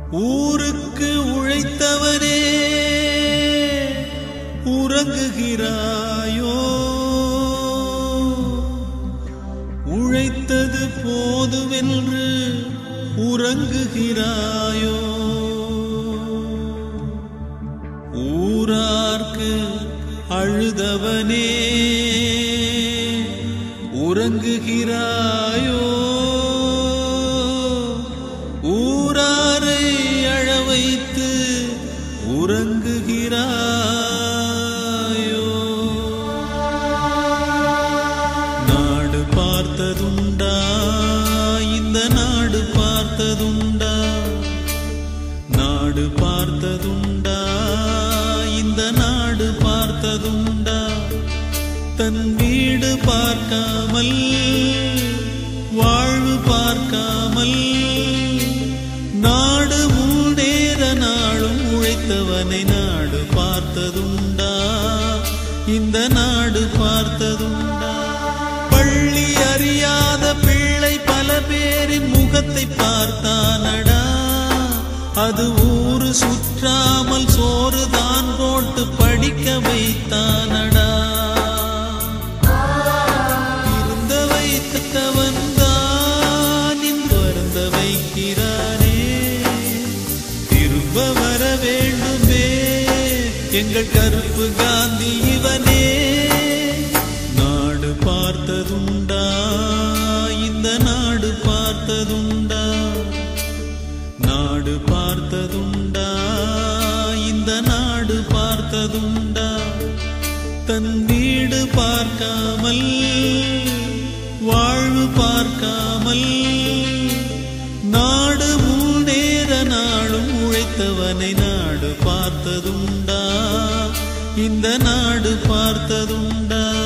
ஊருக்கு உழைத்தவனே உறங்குகிறாயோ உழைத்தது போதுமென்று உறங்குகிறாயோ ஊரார்க்கு அழுதவனே உறங்குகிறாயோ ஊராரை அழ வைத்து உறங்குகிறாயோ நாடு பார்த்ததுண்டா இந்த நாடு பார்த்ததுண்டா நாடு பார்த்ததுண்டா இந்த நாடு பார்த்ததுண்டா தன் வீடு பார்க்காமல் வாழ்வு பார்க்காமல் நாடு முன்னேற நாளும் உழைத்தவனை நாடு பார்த்ததுண்டா இந்த நாடு பார்த்ததுண்டா பள்ளி அறியாத பிள்ளை பல பேரின் முகத்தை பார்த்தானடா அது ஊரு சுற்றாமல் சோறு தான் போட்டு படிக்க வைத்தானடா இருந்த வைத்தவன் தான் இன்று வருந்த வைக்கிறானே திரும்ப வர வேண்டுமே எங்கள் கருப்பு காந்தி இவனே நாடு பார்த்ததுண்டா இந்த நாடு பார்த்ததுண்டா நாடு பார்த்ததுண்டா இந்த நாடு பார்த்ததுண்டா தன் வீடு பார்க்காமல் வாழ்வு பார்க்காமல் நாடு முன்னேற நாளும் உழைத்தவனை நாடு பார்த்ததுண்டா இந்த நாடு பார்த்ததுண்டா